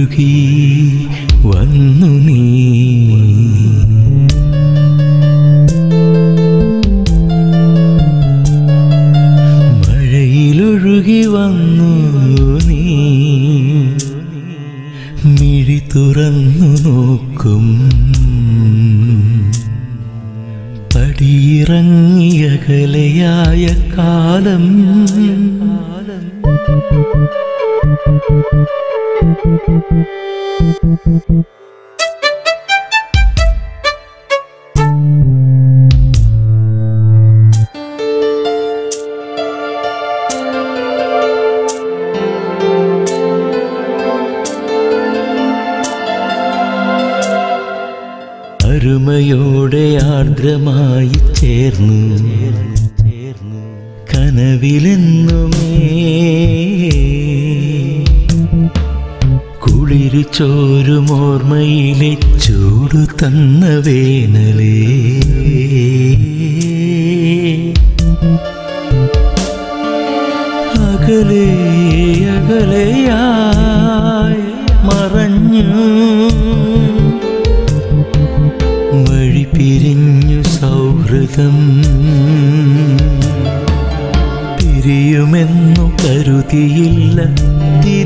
മഴയിലൊഴുകി വന്നു നീ മഴയിലൊഴുകി വന്നു നീ മിഴി തുറന്നു നോക്കും പടിയിറങ്ങിയകലയായ കാലം അരുമയോടെ ആർദ്രമായി ചേർന്നു കനവിലെന്നുമേ കുളിരു ചോരുമോർമ്മയിലെ ചൂടു തന്ന വേനലേ അകലെ അകലെയായി മറഞ്ഞു വഴി പിരിഞ്ഞു സൗഹൃദം പിരിയുമെന്നു കരുതിയില്ല തീ